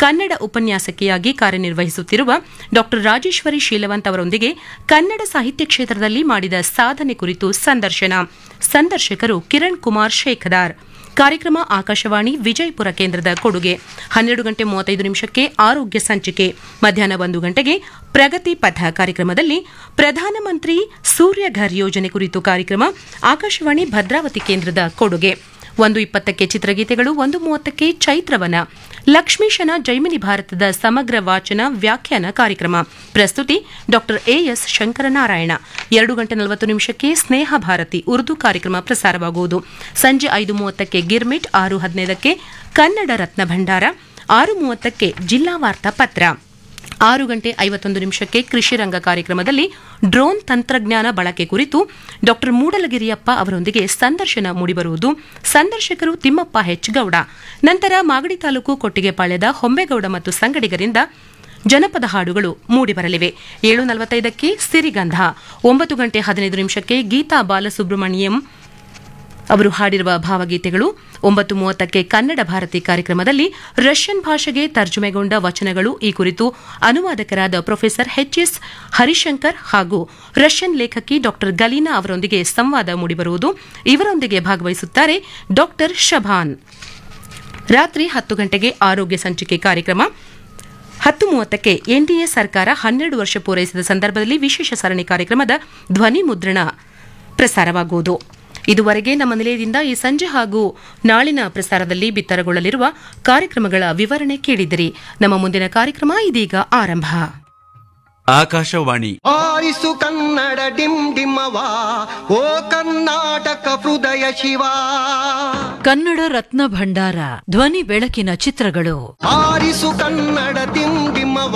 ಕನ್ನಡ ಉಪನ್ಯಾಸಕಿಯಾಗಿ ಕಾರ್ಯನಿರ್ವಹಿಸುತ್ತಿರುವ ಡಾ ರಾಜೇಶ್ವರಿ ಶೀಲವಂತ್ ಅವರೊಂದಿಗೆ ಕನ್ನಡ ಸಾಹಿತ್ಯ ಕ್ಷೇತ್ರದಲ್ಲಿ ಮಾಡಿದ ಸಾಧನೆ ಕುರಿತು ಸಂದರ್ಶನ ಸಂದರ್ಶಕರು ಕಿರಣ್ ಕುಮಾರ್ ಶೇಖದಾರ್ ಕಾರ್ಯಕ್ರಮ ಆಕಾಶವಾಣಿ ವಿಜಯಪುರ ಕೇಂದ್ರದ ಕೊಡುಗೆ ಹನ್ನೆರಡು ಗಂಟೆ ಮೂವತ್ತೈದು ನಿಮಿಷಕ್ಕೆ ಆರೋಗ್ಯ ಸಂಚಿಕೆ ಮಧ್ಯಾಹ್ನ ಒಂದು ಗಂಟೆಗೆ ಪ್ರಗತಿ ಪಥ ಕಾರ್ಯಕ್ರಮದಲ್ಲಿ ಪ್ರಧಾನಮಂತ್ರಿ ಸೂರ್ಯಘರ್ ಯೋಜನೆ ಕುರಿತು ಕಾರ್ಯಕ್ರಮ ಆಕಾಶವಾಣಿ ಭದ್ರಾವತಿ ಕೇಂದ್ರದ ಕೊಡುಗೆ ಒಂದು ಇಪ್ಪತ್ತಕ್ಕೆ ಚಿತ್ರಗೀತೆಗಳು ಒಂದು ಮೂವತ್ತಕ್ಕೆ ಚೈತ್ರವನ ಲಕ್ಷ್ಮೀಶನ ಜೈಮಿನಿ ಭಾರತದ ಸಮಗ್ರ ವಾಚನ ವ್ಯಾಖ್ಯಾನ ಕಾರ್ಯಕ್ರಮ ಪ್ರಸ್ತುತಿ ಡಾ ಎಎಸ್ ಶಂಕರನಾರಾಯಣ ಎರಡು ಗಂಟೆ ನಲವತ್ತು ನಿಮಿಷಕ್ಕೆ ಸ್ನೇಹ ಭಾರತಿ ಉರ್ದು ಕಾರ್ಯಕ್ರಮ ಪ್ರಸಾರವಾಗುವುದು ಸಂಜೆ ಐದು ಮೂವತ್ತಕ್ಕೆ ಗಿರ್ಮಿಟ್ ಆರು ಹದಿನೈದಕ್ಕೆ ಕನ್ನಡ ರತ್ನ ಭಂಡಾರ ಆರು ಮೂವತ್ತಕ್ಕೆ ಜಿಲ್ಲಾ ವಾರ್ತಾ ಪತ್ರ ಆರು ಗಂಟೆ ಐವತ್ತೊಂದು ನಿಮಿಷಕ್ಕೆ ಕೃಷಿ ರಂಗ ಕಾರ್ಯಕ್ರಮದಲ್ಲಿ ಡ್ರೋನ್ ತಂತ್ರಜ್ಞಾನ ಬಳಕೆ ಕುರಿತು ಡಾ ಮೂಡಲಗಿರಿಯಪ್ಪ ಅವರೊಂದಿಗೆ ಸಂದರ್ಶನ ಮೂಡಿಬರುವುದು ಸಂದರ್ಶಕರು ತಿಮ್ಮಪ್ಪ ಹೆಚ್ ಗೌಡ ನಂತರ ಮಾಗಡಿ ತಾಲೂಕು ಕೊಟ್ಟಿಗೆಪಾಳ್ಯದ ಹೊಂಬೇಗೌಡ ಮತ್ತು ಸಂಗಡಿಗರಿಂದ ಜನಪದ ಹಾಡುಗಳು ಮೂಡಿಬರಲಿವೆ ಏಳು ನಲವತ್ತೈದಕ್ಕೆ ಸಿರಿಗಂಧ ಒಂಬತ್ತು ಗಂಟೆ ಹದಿನೈದು ನಿಮಿಷಕ್ಕೆ ಗೀತಾ ಬಾಲಸುಬ್ರಹ್ಮಣ್ಯಂ ಅವರು ಹಾಡಿರುವ ಭಾವಗೀತೆಗಳು ಒಂಬತ್ತು ಮೂವತ್ತಕ್ಕೆ ಕನ್ನಡ ಭಾರತಿ ಕಾರ್ಯಕ್ರಮದಲ್ಲಿ ರಷ್ಯನ್ ಭಾಷೆಗೆ ತರ್ಜುಮೆಗೊಂಡ ವಚನಗಳು ಈ ಕುರಿತು ಅನುವಾದಕರಾದ ಪ್ರೊಫೆಸರ್ ಎಚ್ಎಸ್ ಹರಿಶಂಕರ್ ಹಾಗೂ ರಷ್ಯನ್ ಲೇಖಕಿ ಡಾ ಗಲೀನಾ ಅವರೊಂದಿಗೆ ಸಂವಾದ ಮೂಡಿಬರುವುದು ಇವರೊಂದಿಗೆ ಭಾಗವಹಿಸುತ್ತಾರೆ ಡಾ ಶಭಾನ್ ರಾತ್ರಿ ಹತ್ತು ಗಂಟೆಗೆ ಆರೋಗ್ಯ ಸಂಚಿಕೆ ಕಾರ್ಯಕ್ರಮ ಹತ್ತು ಮೂವತ್ತಕ್ಕೆ ಎನ್ಡಿಎ ಸರ್ಕಾರ ಹನ್ನೆರಡು ವರ್ಷ ಪೂರೈಸಿದ ಸಂದರ್ಭದಲ್ಲಿ ವಿಶೇಷ ಸರಣಿ ಕಾರ್ಯಕ್ರಮದ ಧ್ವನಿ ಮುದ್ರಣ ಪ್ರಸಾರವಾಗುವುದು ಇದುವರೆಗೆ ನಮ್ಮ ನಿಲಯದಿಂದ ಈ ಸಂಜೆ ಹಾಗೂ ನಾಳಿನ ಪ್ರಸಾರದಲ್ಲಿ ಬಿತ್ತರಗೊಳ್ಳಲಿರುವ ಕಾರ್ಯಕ್ರಮಗಳ ವಿವರಣೆ ಕೇಳಿದಿರಿ ನಮ್ಮ ಮುಂದಿನ ಕಾರ್ಯಕ್ರಮ ಇದೀಗ ಆರಂಭ ಆಕಾಶವಾಣಿ ಆರಿಸು ಕನ್ನಡ ಡಿಮ್ ಡಿಮ್ಮವ ಓ ಕರ್ನಾಟಕ ಹೃದಯ ಶಿವ ಕನ್ನಡ ರತ್ನ ಭಂಡಾರ ಧ್ವನಿ ಬೆಳಕಿನ ಚಿತ್ರಗಳು ಆರಿಸು ಕನ್ನಡ ಡಿಮ್ ಡಿಮ್ಮವ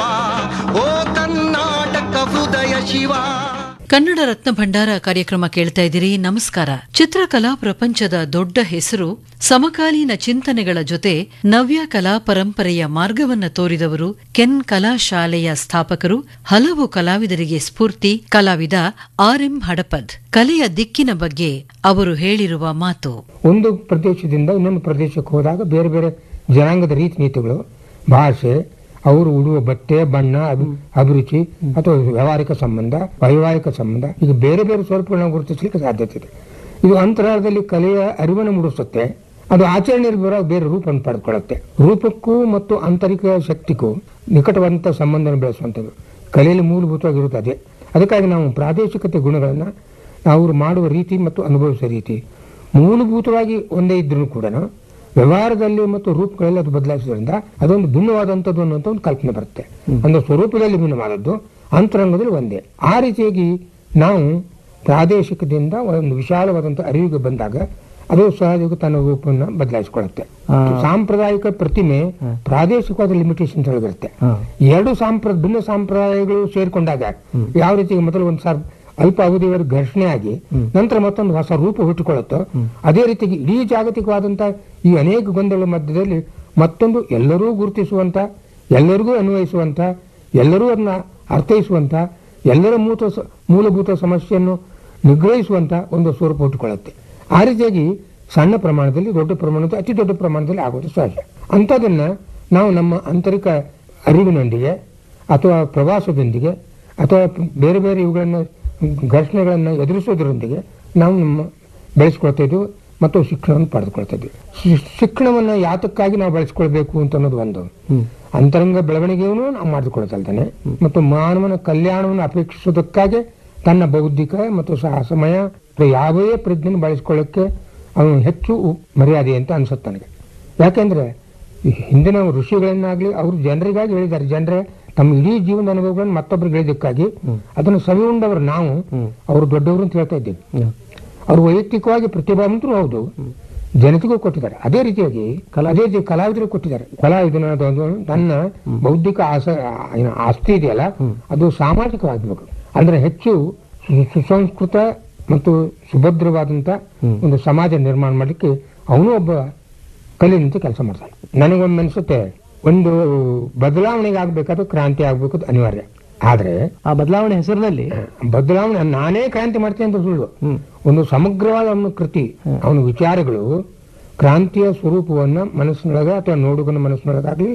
ಓ ಕರ್ನಾಟಕ ಹೃದಯ ಶಿವ ಕನ್ನಡ ರತ್ನ ಭಂಡಾರ ಕಾರ್ಯಕ್ರಮ ಕೇಳ್ತಾ ಇದ್ದೀರಿ ನಮಸ್ಕಾರ ಚಿತ್ರಕಲಾ ಪ್ರಪಂಚದ ದೊಡ್ಡ ಹೆಸರು ಸಮಕಾಲೀನ ಚಿಂತನೆಗಳ ಜೊತೆ ನವ್ಯ ಕಲಾ ಪರಂಪರೆಯ ಮಾರ್ಗವನ್ನ ತೋರಿದವರು ಕೆನ್ ಕಲಾ ಶಾಲೆಯ ಸ್ಥಾಪಕರು ಹಲವು ಕಲಾವಿದರಿಗೆ ಸ್ಫೂರ್ತಿ ಕಲಾವಿದ ಆರ್ ಎಂ ಹಡಪದ್ ಕಲೆಯ ದಿಕ್ಕಿನ ಬಗ್ಗೆ ಅವರು ಹೇಳಿರುವ ಮಾತು ಒಂದು ಪ್ರದೇಶದಿಂದ ಇನ್ನೊಂದು ಪ್ರದೇಶಕ್ಕೆ ಹೋದಾಗ ಬೇರೆ ಬೇರೆ ಜನಾಂಗದ ರೀತಿ ನೀತಿಗಳು ಭಾಷೆ ಅವರು ಉಡುವ ಬಟ್ಟೆ ಬಣ್ಣ ಅಭಿ- ಅಭಿರುಚಿ ಅಥವಾ ವ್ಯವಹಾರಿಕ ಸಂಬಂಧ ವೈವಾಹಿಕ ಸಂಬಂಧ ಈಗ ಬೇರೆ ಬೇರೆ ಸ್ವರೂಪಗಳನ್ನ ಗುರುತಿಸಲಿಕ್ಕೆ ಸಾಧ್ಯತೆ ಇದೆ ಇದು ಅಂತರಾಳದಲ್ಲಿ ಕಲೆಯ ಅರಿವನ್ನು ಮೂಡಿಸುತ್ತೆ ಅದು ಆಚರಣೆಯಲ್ಲಿ ಬರೋ ಬೇರೆ ರೂಪವನ್ನು ಪಡೆದುಕೊಳ್ಳುತ್ತೆ ರೂಪಕ್ಕೂ ಮತ್ತು ಆಂತರಿಕ ಶಕ್ತಿಗೂ ನಿಕಟವಾದಂಥ ಸಂಬಂಧವನ್ನು ಬೆಳೆಸುವಂಥದ್ದು ಕಲೆಯಲ್ಲಿ ಮೂಲಭೂತವಾಗಿರುವುದು ಅದೇ ಅದಕ್ಕಾಗಿ ನಾವು ಪ್ರಾದೇಶಿಕತೆ ಗುಣಗಳನ್ನು ಅವರು ಮಾಡುವ ರೀತಿ ಮತ್ತು ಅನುಭವಿಸುವ ರೀತಿ ಮೂಲಭೂತವಾಗಿ ಒಂದೇ ಇದ್ರೂ ಕೂಡ ವ್ಯವಹಾರದಲ್ಲಿ ಮತ್ತು ರೂಪಗಳಲ್ಲಿ ಅದು ಬದಲಾಯಿಸೋದ್ರಿಂದ ಅದೊಂದು ಭಿನ್ನವಾದಂಥದ್ದು ಅನ್ನುವಂಥ ಒಂದು ಕಲ್ಪನೆ ಬರುತ್ತೆ ಅಂದ್ರೆ ಸ್ವರೂಪದಲ್ಲಿ ಭಿನ್ನವಾದದ್ದು ಅಂತರಂಗದಲ್ಲಿ ಒಂದೇ ಆ ರೀತಿಯಾಗಿ ನಾವು ಪ್ರಾದೇಶಿಕದಿಂದ ಒಂದು ವಿಶಾಲವಾದಂಥ ಅರಿವಿಗೆ ಬಂದಾಗ ಅದು ಸಹಜವಾಗಿ ತನ್ನ ರೂಪವನ್ನು ಬದಲಾಯಿಸಿಕೊಳ್ಳುತ್ತೆ ಸಾಂಪ್ರದಾಯಿಕ ಪ್ರತಿಮೆ ಪ್ರಾದೇಶಿಕವಾದ ಲಿಮಿಟೇಷನ್ ಒಳಗಿರುತ್ತೆ ಎರಡು ಸಾಂಪ್ರ ಭಿನ್ನ ಸಂಪ್ರದಾಯಗಳು ಸೇರ್ಕೊಂಡಾಗ ಯಾವ ರೀತಿ ಮೊದಲು ಒಂದು ಸಾರ್ ಅಲ್ಪ ಅವಧಿಯವರ ಘರ್ಷಣೆ ಆಗಿ ನಂತರ ಮತ್ತೊಂದು ಹೊಸ ರೂಪ ಹುಟ್ಟಿಕೊಳ್ಳುತ್ತೋ ಅದೇ ರೀತಿ ಇಡೀ ಜಾಗತಿಕವಾದಂತ ಈ ಅನೇಕ ಗೊಂದಲಗಳ ಮಧ್ಯದಲ್ಲಿ ಮತ್ತೊಂದು ಎಲ್ಲರೂ ಗುರುತಿಸುವಂತ ಎಲ್ಲರಿಗೂ ಅನ್ವಯಿಸುವಂತ ಎಲ್ಲರೂ ಅದನ್ನ ಅರ್ಥೈಸುವಂತ ಎಲ್ಲರ ಮೂತ ಸ- ಮೂಲಭೂತ ಸಮಸ್ಯೆಯನ್ನು ನಿಗ್ರಹಿಸುವಂತ ಒಂದು ಸ್ವರೂಪ ಹುಟ್ಟಿಕೊಳ್ಳುತ್ತೆ ಆ ರೀತಿಯಾಗಿ ಸಣ್ಣ ಪ್ರಮಾಣದಲ್ಲಿ ದೊಡ್ಡ ಪ್ರಮಾಣದ ಅತಿ ದೊಡ್ಡ ಪ್ರಮಾಣದಲ್ಲಿ ಆಗೋದು ಸಹಜ ಅಂಥದನ್ನ ನಾವು ನಮ್ಮ ಆಂತರಿಕ ಅರಿವಿನೊಂದಿಗೆ ಅಥವಾ ಪ್ರವಾಸದೊಂದಿಗೆ ಅಥವಾ ಬೇರೆ ಬೇರೆ ಇವುಗಳನ್ನು ಘರ್ಷಣೆಗಳನ್ನು ಎದುರಿಸೋದ್ರೊಂದಿಗೆ ನಾವು ನಮ್ಮ ಬೆಳೆಸ್ಕೊಳ್ತಾ ಇದ್ವು ಮತ್ತು ಶಿಕ್ಷಣವನ್ನು ಪಡೆದುಕೊಳ್ತಾ ಇದ್ವಿ ಶಿ- ಶಿಕ್ಷಣವನ್ನ ಯಾತಕ್ಕಾಗಿ ನಾವು ಬೆಳೆಸ್ಕೊಳ್ಬೇಕು ಅಂತ ಅನ್ನೋದು ಒಂದು ಅಂತರಂಗ ಬೆಳವಣಿಗೆಯನ್ನು ನಾವು ಮಾಡಿಕೊಳ್ತಲ್ತಾನೆ ಮತ್ತು ಮಾನವನ ಕಲ್ಯಾಣವನ್ನು ಅಪೇಕ್ಷಿಸೋದಕ್ಕಾಗಿ ತನ್ನ ಬೌದ್ಧಿಕ ಮತ್ತು ಸಾಹಸಮಯ ಯಾವುದೇ ಪ್ರಜ್ಞೆಯನ್ನು ಬಳಸ್ಕೊಳ್ಳೋಕ್ಕೆ ಅವನು ಹೆಚ್ಚು ಮರ್ಯಾದೆ ಅಂತ ಅನ್ಸುತ್ತೆ ನನಗೆ ಯಾಕೆಂದ್ರೆ ಈ ಹಿಂದಿನ ಋಷಿಗಳನ್ನಾಗ್ಲಿ ಅವರು ಜನರಿಗಾಗಿ ಹೇಳಿದ್ದಾರೆ ಜನರೇ ತಮ್ಮ ಇಡೀ ಜೀವನದ ಅನುಭವಗಳನ್ನು ಮತ್ತೊಬ್ಬರಿಗೆ ಹೇಳಿದ್ದಕ್ಕಾಗಿ ಅದನ್ನು ಸವಿಯುಂಡವರು ನಾವು ಅವರು ದೊಡ್ಡವರು ಅಂತ ಹೇಳ್ತಾ ಇದ್ದೀವಿ ಅವರು ವೈಯಕ್ತಿಕವಾಗಿ ಪ್ರತಿಭಾವಂತರು ಹೌದು ಜನತೆಗೂ ಕೊಟ್ಟಿದ್ದಾರೆ ಅದೇ ರೀತಿಯಾಗಿ ಅದೇ ರೀತಿ ಕಲಾವಿದರು ಕೊಟ್ಟಿದ್ದಾರೆ ಕಲಾವಿದನ ತನ್ನ ಬೌದ್ಧಿಕ ಆಸ ಏನು ಆಸ್ತಿ ಇದೆಯಲ್ಲ ಅದು ಸಾಮಾಜಿಕವಾಗಬೇಕು ಅಂದ್ರೆ ಹೆಚ್ಚು ಸು- ಸುಸಂಸ್ಕೃತ ಮತ್ತು ಸುಭದ್ರವಾದಂತ ಒಂದು ಸಮಾಜ ನಿರ್ಮಾಣ ಮಾಡಲಿಕ್ಕೆ ಅವನು ಒಬ್ಬ ಕಲಿಯಂತೆ ಕೆಲಸ ಮಾಡ್ತಾನೆ ನನಗೊಮ್ಮೆ ಅನ್ಸುತ್ತೆ ಒಂದು ಬದಲಾವಣೆಗೆ ಆಗ್ಬೇಕಾದ್ರೆ ಕ್ರಾಂತಿ ಆಗ್ಬೇಕು ಅದು ಅನಿವಾರ್ಯ ಆದ್ರೆ ಆ ಬದಲಾವಣೆ ಹೆಸರಿನಲ್ಲಿ ಬದಲಾವಣೆ ನಾನೇ ಕ್ರಾಂತಿ ಮಾಡ್ತೇನೆ ಅಂತ ಸುಳ್ಳು ಒಂದು ಸಮಗ್ರವಾದ ಅವನ ಕೃತಿ ಅವನ ವಿಚಾರಗಳು ಕ್ರಾಂತಿಯ ಸ್ವರೂಪವನ್ನ ಮನಸ್ಸಿನೊಳಗೆ ಅಥವಾ ನೋಡುಗನ ಮನಸ್ಸಿನೊಳಗಾಗ್ಲಿ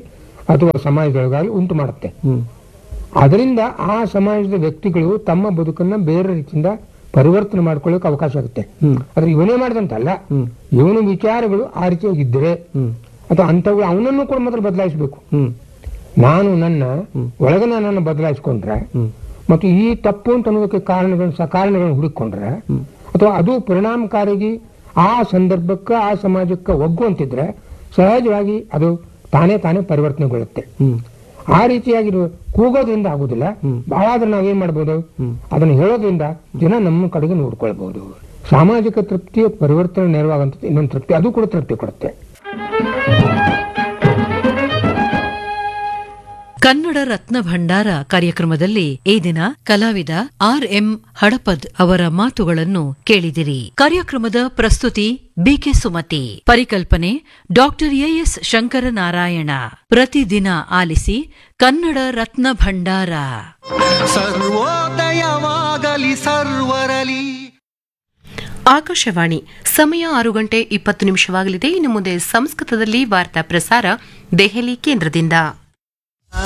ಅಥವಾ ಸಮಾಜದೊಳಗಾಗಲಿ ಉಂಟು ಮಾಡುತ್ತೆ ಅದರಿಂದ ಆ ಸಮಾಜದ ವ್ಯಕ್ತಿಗಳು ತಮ್ಮ ಬದುಕನ್ನ ಬೇರೆ ರೀತಿಯಿಂದ ಪರಿವರ್ತನೆ ಮಾಡ್ಕೊಳ್ಳೋಕೆ ಅವಕಾಶ ಆಗುತ್ತೆ ಆದ್ರೆ ಇವನೇ ಮಾಡಿದಂತಲ್ಲ ಇವನ ವಿಚಾರಗಳು ಆ ರೀತಿಯಾಗಿದ್ದರೆ ಅಥವಾ ಅಂಥವು ಅವನನ್ನು ಕೂಡ ಮೊದಲು ಬದಲಾಯಿಸಬೇಕು ನಾನು ನನ್ನ ಒಳಗೆ ನನ್ನನ್ನು ಬದಲಾಯಿಸ್ಕೊಂಡ್ರೆ ಮತ್ತು ಈ ತಪ್ಪು ಅಂತ ಅನ್ನೋದಕ್ಕೆ ಕಾರಣಗಳನ್ನು ಸ ಕಾರಣಗಳನ್ನು ಹುಡುಕೊಂಡ್ರೆ ಅಥವಾ ಅದು ಪರಿಣಾಮಕಾರಿ ಆ ಸಂದರ್ಭಕ್ಕೆ ಆ ಸಮಾಜಕ್ಕೆ ಒಗ್ಗುವಂತಿದ್ರೆ ಸಹಜವಾಗಿ ಅದು ತಾನೇ ತಾನೇ ಪರಿವರ್ತನೆಗೊಳ್ಳುತ್ತೆ ಆ ರೀತಿಯಾಗಿ ಇದು ಕೂಗೋದ್ರಿಂದ ಆಗುದಿಲ್ಲ ಬಹಳ ಆದ್ರೆ ನಾವೇನ್ ಮಾಡ್ಬೋದು ಅದನ್ನ ಹೇಳೋದ್ರಿಂದ ಜನ ನಮ್ಮ ಕಡೆಗೆ ನೋಡ್ಕೊಳ್ಬಹುದು ಸಾಮಾಜಿಕ ತೃಪ್ತಿ ಪರಿವರ್ತನೆ ನೆರವಾಗಂತ ಇನ್ನೊಂದು ತೃಪ್ತಿ ಅದು ಕೂಡ ತೃಪ್ತಿ ಕೊಡುತ್ತೆ ಕನ್ನಡ ರತ್ನ ಭಂಡಾರ ಕಾರ್ಯಕ್ರಮದಲ್ಲಿ ಈ ದಿನ ಕಲಾವಿದ ಆರ್ ಎಂ ಹಡಪದ್ ಅವರ ಮಾತುಗಳನ್ನು ಕೇಳಿದಿರಿ ಕಾರ್ಯಕ್ರಮದ ಪ್ರಸ್ತುತಿ ಬಿಕೆ ಸುಮತಿ ಪರಿಕಲ್ಪನೆ ಡಾಕ್ಟರ್ ಎಎಸ್ ಶಂಕರನಾರಾಯಣ ಪ್ರತಿದಿನ ಆಲಿಸಿ ಕನ್ನಡ ರತ್ನ ಭಂಡಾರ ಸರ್ವೋದಯವಾಗಲಿ ಸರ್ವರಲಿ ಆಕಾಶವಾಣಿ ಸಮಯ ಆರು ಗಂಟೆ ಇಪ್ಪತ್ತು ನಿಮಿಷವಾಗಲಿದೆ ಇನ್ನು ಮುಂದೆ ಸಂಸ್ಕೃತದಲ್ಲಿ ವಾರ್ತಾ ಪ್ರಸಾರ ದೆಹಲಿ ಕೇಂದ್ರದಿಂದ